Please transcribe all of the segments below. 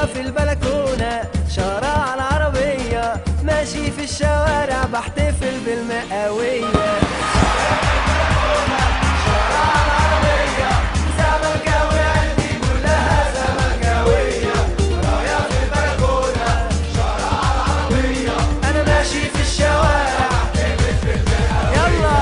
رايا في البلكونة شارع العربية ماشي في الشوارع بحتفل بالمئوية أنا ماشي في الشوارع يلا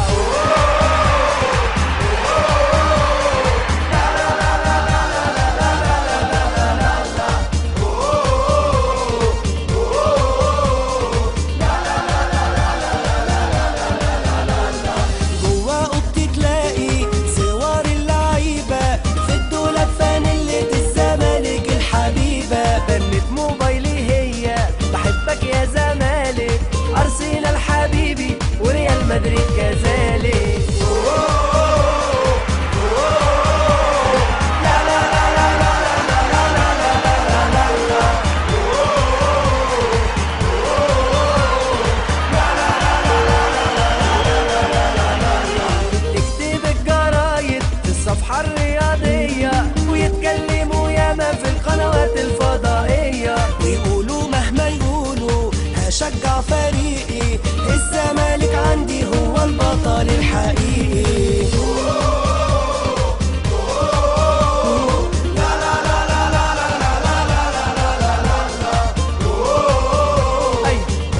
جوا اوضتي تلاقي صور اللعيبة في الدولاب فانيلة الزمالك الحبيبة بنت موبايلي هي بحبك يا زمالك أرسنال حبيبي وريال مدريد كذلك تكتب الجرايد في الصفحة الرياضية ويتكلموا ياما في القنوات الفضائية ويقولوا مهما يقولوا هشجع فريقي الزمالك عندي هو البطل الحقيقي أي.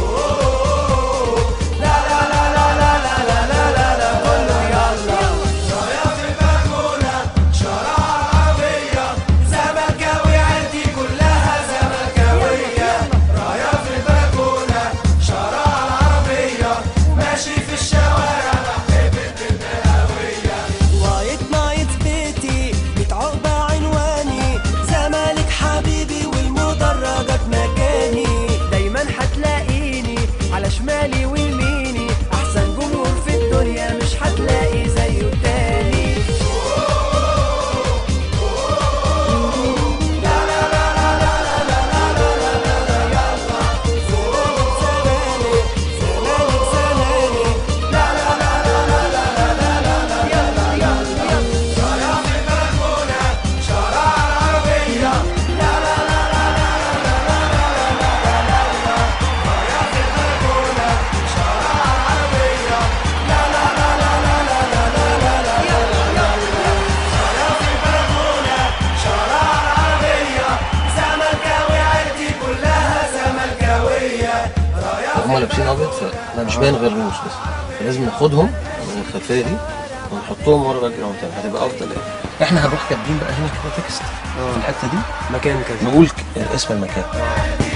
لا لا لا لا لا لا لا لا لا لا كله يلا رايا في البلكونة شارع عربية زملكاوي عيلتي كلها زملكاوية رايا في البلكونة شارع العربية ماشي في الشوارع بحتفل بالمئوية وايت نايت بيتي بيت عقبة عنواني زمالك حبيبي والمدرجات مكاني دايما هتلاقيني على شمالي ويميني احسن جمهور في الدنيا مش هتلاقي زيه تاني زمالك زمالك زمالك لا لا لا لا لا لا لا لا لا لا يلا يلا يلا رايا في البلكونة شارع العربية لا لا لا لا لا لا لا لا لا لا لا لا رايا في البلكونة شارع العربية لا لا لا لا لا لا لا لا لا يلا يلا رايا في البلكونة شارع العربية زملكاوي عيلتي كلها زملكاوية رايا هم لابسين ابيض فما مش باين غير الرموش بس فلازم ناخدهم من الخلفيه دي ونحطهم ورا باك جراوند تاني هتبقى افضل يعني احنا هنروح كاتبين بقى هنا كده تكست في الحته دي مكان كذا نقول ك- اسم المكان